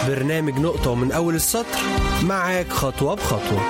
برنامج نقطة ومن أول السطر معاك خطوة بخطوة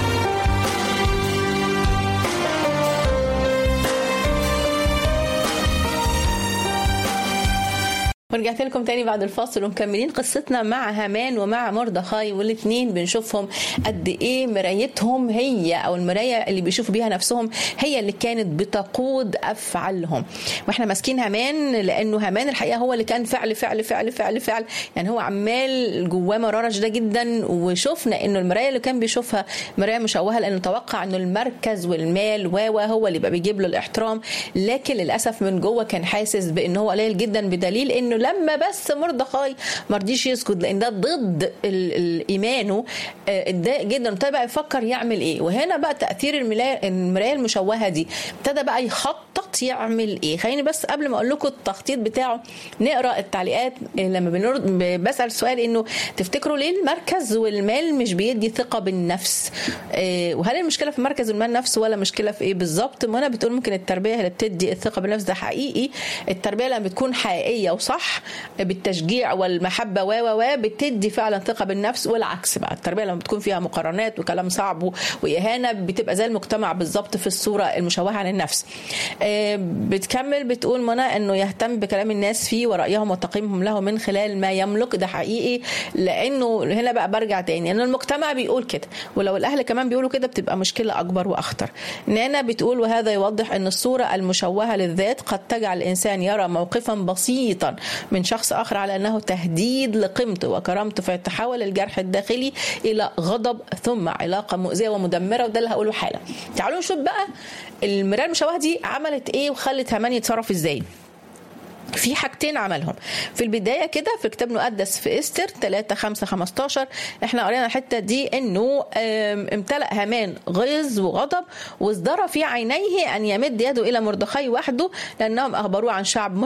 ورجعت لكم تاني بعد الفاصل ومكملين قصتنا مع هامان ومع مردخاي والاثنين بنشوفهم قد ايه مرايتهم هي او المرايه اللي بيشوفوا بيها نفسهم هي اللي كانت بتقود افعالهم واحنا ماسكين هامان لانه هامان الحقيقه هو اللي كان فعل فعل فعل فعل فعل يعني هو عمال جواه مراره شديده جدا وشفنا انه المرايه اللي كان بيشوفها مرايه مشوهه لانه توقع انه المركز والمال و هو اللي بقى بيجيب له الاحترام لكن للاسف من جوه كان حاسس بان هو قليل جدا بدليل انه لما بس مردخاي ما رضيش يسجد لان ده ضد ال- ال- ايمانه آه، اتضايق جدا ابتدى بقى يفكر يعمل ايه وهنا بقى تاثير الملا- المرايه المشوهه دي ابتدى بقى يخطط يعمل ايه خليني بس قبل ما اقول لكم التخطيط بتاعه نقرا التعليقات آه، لما بنرد ب- بسال سؤال انه تفتكروا ليه المركز والمال مش بيدي ثقه بالنفس آه، وهل المشكله في المركز والمال نفسه ولا مشكله في ايه بالظبط منى بتقول ممكن التربيه هي اللي بتدي الثقه بالنفس ده حقيقي التربيه لما بتكون حقيقيه وصح بالتشجيع والمحبه و و و بتدي فعلا ثقه بالنفس والعكس بقى التربيه لما بتكون فيها مقارنات وكلام صعب و- واهانه بتبقى زي المجتمع بالظبط في الصوره المشوهه عن النفس آه، بتكمل بتقول منى انه يهتم بكلام الناس فيه ورايهم وتقييمهم له من خلال ما يملك ده حقيقي لانه هنا بقى برجع تاني ان المجتمع بيقول كده ولو الاهل كمان بيقولوا كده بتبقى مشكله اكبر واخطر نانا بتقول وهذا يوضح ان الصوره المشوهه للذات قد تجعل الانسان يرى موقفا بسيطا من شخص اخر على انه تهديد لقيمته وكرامته فيتحول الجرح الداخلي الى غضب ثم علاقه مؤذيه ومدمره وده اللي هقوله حالا تعالوا نشوف بقى المرايه المشوهه دي عملت ايه وخلت هامان يتصرف ازاي في حاجتين عملهم في البدايه كده في كتاب مقدس في استر 3 5 15 احنا قرينا الحته دي انه آم، امتلأ هامان غيظ وغضب وازدرى في عينيه ان يمد يده الى مردخاي وحده لانهم اخبروه عن شعب